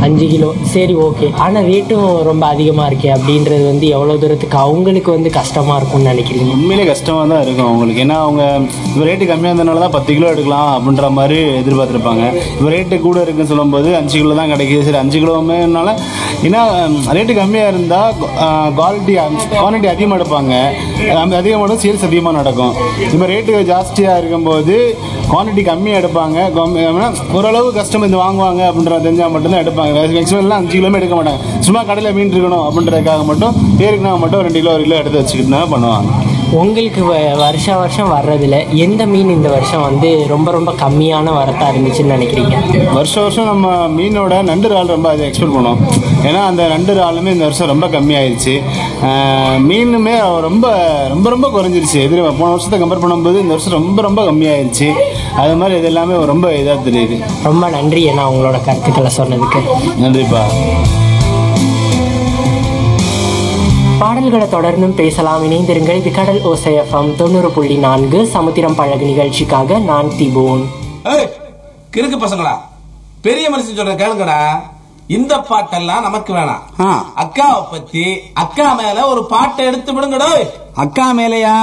அஞ்சு கிலோ சரி ஓகே ஆனால் ரேட்டும் ரொம்ப அதிகமாக இருக்கே அப்படின்றது வந்து எவ்வளோ தூரத்துக்கு அவங்களுக்கு வந்து கஷ்டமாக இருக்கும்னு நினைக்கிறீங்க உண்மையிலே கஷ்டமாக தான் இருக்கும் அவங்களுக்கு ஏன்னா அவங்க இப்போ ரேட்டு கம்மியாக இருந்தனால தான் பத்து கிலோ எடுக்கலாம் அப்படின்ற மாதிரி எதிர்பார்த்துருப்பாங்க இப்போ ரேட்டு கூட இருக்குன்னு சொல்லும்போது அஞ்சு கிலோ தான் கிடைக்குது சரி அஞ்சு கிலோமேனால ஏன்னா ரேட்டு கம்மியாக இருந்தால் குவாலிட்டி குவான்டிட்டி அதிகமாக எடுப்பாங்க அந்த அதிகமாக எடுத்தா சேல்ஸ் அதிகமாக நடக்கும் இப்போ ரேட்டு ஜாஸ்தியாக இருக்கும்போது குவான்டிட்டி கம்மியாக எடுப்பாங்க கம்மி- அப்படின்னா ஓரளவு கஸ்டமர் இந்த வாங்குவாங்க அப்படின்ற தெரிஞ்சால் மட்டும்தான் எடுப்பாங்க மேக்ஸிமம் எல்லாம் அஞ்சு கிலோமே எடுக்க மாட்டாங்க சும்மா கடையில் மீன் இருக்கணும் அப்படின்றதுக்காக மட்டும் பேருக்குனா மட்டும் ரெண்டு கிலோ ஒரு கிலோ எடுத்து வச்சுக்கிட்டு தான் பண்ணுவாங்க உங்களுக்கு வ- வருஷம் வருஷம் வர்றதுல எந்த மீன் இந்த வருஷம் வந்து ரொம்ப ரொம்ப கம்மியான வரத்தா இருந்துச்சுன்னு நினைக்கிறீங்க வருஷம் வருஷம் நம்ம மீனோட நண்டு இறால் ரொம்ப அதை எக்ஸ்பெக்ட் பண்ணோம் ஏன்னா அந்த நண்டு இறாலுமே இந்த வருஷம் ரொம்ப கம்மியாயிருச்சு ஆஹ் மீனுமே ரொம்ப ரொம்ப ரொம்ப குறைஞ்சிருச்சு எதிர போன வருஷத்தை கம்பேர் பண்ணும்போது இந்த வருஷம் ரொம்ப ரொம்ப கம்மியாயிருச்சு அது மாதிரி இது எல்லாமே ரொம்ப இதாக தெரியுது ரொம்ப நன்றி ஏன்னா உங்களோட கருத்துக்களை சொன்னதுக்கு நன்றிப்பா பாடல்களை தொடர்ந்தும் பேசலாம் இணைந்திருங்கள் இது கடல் ஓசைஎஃப்எம் தொண்ணூறு புள்ளி நான்கு சமுத்திரம் பழகு நிகழ்ச்சிக்காக நான் திபோன் ஏய், கிறுக்கு பசங்களா பெரிய மனுஷன் சொல்ற கேளுங்கடா இந்த பாட்டெல்லாம் நமக்கு வேணாம் ஆ. அக்காவை பத்தி அக்கா மேல ஒரு பாட்டை எடுத்து விடுங்கடோ அக்கா மேலையா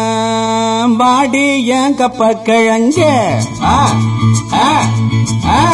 பாடி ஏன் கப்ப கிழங்க ஆ, ஆ, ஆ.